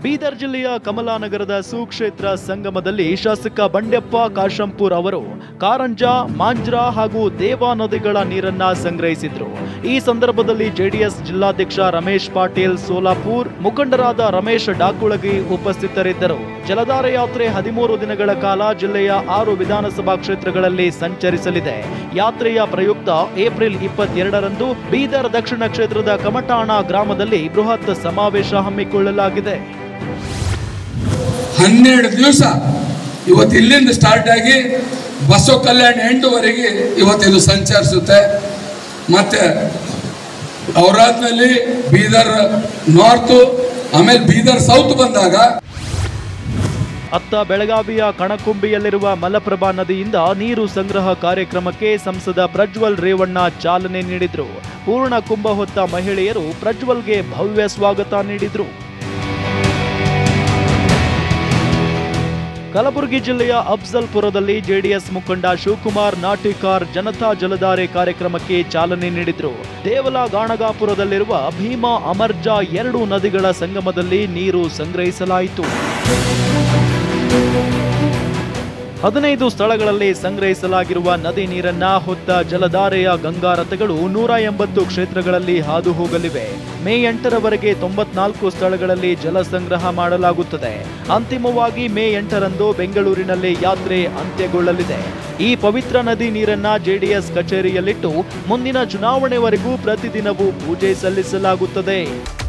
ಬೀದರ್ ಜಿಲ್ಲೆಯ ಕಮಲಾನಗರದ ಸುಕ್ಷೇತ್ರ ಸಂಗಮದಲ್ಲಿ ಶಾಸಕ ಬಂಡೆಪ್ಪ ಕಾಶಂಪುರ್ ಅವರು ಕಾರಂಜ ಮಾಂಜ್ರಾ ಹಾಗೂ ದೇವಾ ನದಿಗಳ ನೀರನ್ನ ಸಂಗ್ರಹಿಸಿದ್ರು ಈ ಸಂದರ್ಭದಲ್ಲಿ ಜೆಡಿಎಸ್ ಜಿಲ್ಲಾಧ್ಯಕ್ಷ ರಮೇಶ್ ಪಾಟೀಲ್ ಸೋಲಾಪುರ್ ಮುಖಂಡರಾದ ರಮೇಶ್ ಡಾಕುಳಗಿ ಉಪಸ್ಥಿತರಿದ್ದರು ಜಲಧಾರ ಯಾತ್ರೆ ಹದಿಮೂರು ದಿನಗಳ ಕಾಲ ಜಿಲ್ಲೆಯ ಆರು ವಿಧಾನಸಭಾ ಕ್ಷೇತ್ರಗಳಲ್ಲಿ ಸಂಚರಿಸಲಿದೆ ಯಾತ್ರೆಯ ಪ್ರಯುಕ್ತ ಏಪ್ರಿಲ್ ಇಪ್ಪತ್ತೆರಡರಂದು ಬೀದರ್ ದಕ್ಷಿಣ ಕ್ಷೇತ್ರದ ಕಮಟಾಣ ಗ್ರಾಮದಲ್ಲಿ ಬೃಹತ್ ಸಮಾವೇಶ ಹಮ್ಮಿಕೊಳ್ಳಲಾಗಿದೆ ಹನ್ನೆರಡು ದಿವಸ ಇವತ್ತು ಇಲ್ಲಿಂದ ಸ್ಟಾರ್ಟ್ ಆಗಿ ಬಸವ ಕಲ್ಯಾಣ ಎಂಟುವರೆಗೆ ಇವತ್ತಿದು ಸಂಚರಿಸುತ್ತೆ ಮತ್ತೆ ಔರಾದ್ನಲ್ಲಿ ಬೀದರ್ ನಾರ್ತು ಆಮೇಲೆ ಬೀದರ್ ಸೌತ್ ಬಂದಾಗ ಅತ್ತ ಬೆಳಗಾವಿಯ ಕಣಕುಂಬಿಯಲ್ಲಿರುವ ಮಲಪ್ರಭಾ ನದಿಯಿಂದ ನೀರು ಸಂಗ್ರಹ ಕಾರ್ಯಕ್ರಮಕ್ಕೆ ಸಂಸದ ಪ್ರಜ್ವಲ್ ರೇವಣ್ಣ ಚಾಲನೆ ನೀಡಿದ್ರು ಪೂರ್ಣ ಕುಂಭ ಹೊತ್ತ ಮಹಿಳೆಯರು ಪ್ರಜ್ವಲ್ಗೆ ಭವ್ಯ ಸ್ವಾಗತ ನೀಡಿದ್ರು ಕಲಬುರಗಿ ಜಿಲ್ಲೆಯ ಅಫ್ಜಲ್ಪುರದಲ್ಲಿ ಜೆಡಿಎಸ್ ಮುಖಂಡ ಶಿವಕುಮಾರ್ ನಾಟಿಕಾರ್ ಜನತಾ ಜಲಧಾರೆ ಕಾರ್ಯಕ್ರಮಕ್ಕೆ ಚಾಲನೆ ನೀಡಿದ್ರು ದೇವಲ ಗಾಣಗಾಪುರದಲ್ಲಿರುವ ಭೀಮಾ ಅಮರ್ಜಾ ಎರಡು ನದಿಗಳ ಸಂಗಮದಲ್ಲಿ ನೀರು ಸಂಗ್ರಹಿಸಲಾಯಿತು ಹದಿನೈದು ಸ್ಥಳಗಳಲ್ಲಿ ಸಂಗ್ರಹಿಸಲಾಗಿರುವ ನದಿ ನೀರನ್ನ ಹೊತ್ತ ಜಲಧಾರೆಯ ಗಂಗಾ ರಥಗಳು ನೂರ ಎಂಬತ್ತು ಕ್ಷೇತ್ರಗಳಲ್ಲಿ ಹಾದು ಹೋಗಲಿವೆ ಮೇ ಎಂಟರವರೆಗೆ ತೊಂಬತ್ನಾಲ್ಕು ಸ್ಥಳಗಳಲ್ಲಿ ಜಲ ಸಂಗ್ರಹ ಮಾಡಲಾಗುತ್ತದೆ ಅಂತಿಮವಾಗಿ ಮೇ ಎಂಟರಂದು ಬೆಂಗಳೂರಿನಲ್ಲಿ ಯಾತ್ರೆ ಅಂತ್ಯಗೊಳ್ಳಲಿದೆ ಈ ಪವಿತ್ರ ನದಿ ನೀರನ್ನ ಜೆಡಿಎಸ್ ಕಚೇರಿಯಲ್ಲಿಟ್ಟು ಮುಂದಿನ ಚುನಾವಣೆವರೆಗೂ ಪ್ರತಿದಿನವೂ ಪೂಜೆ ಸಲ್ಲಿಸಲಾಗುತ್ತದೆ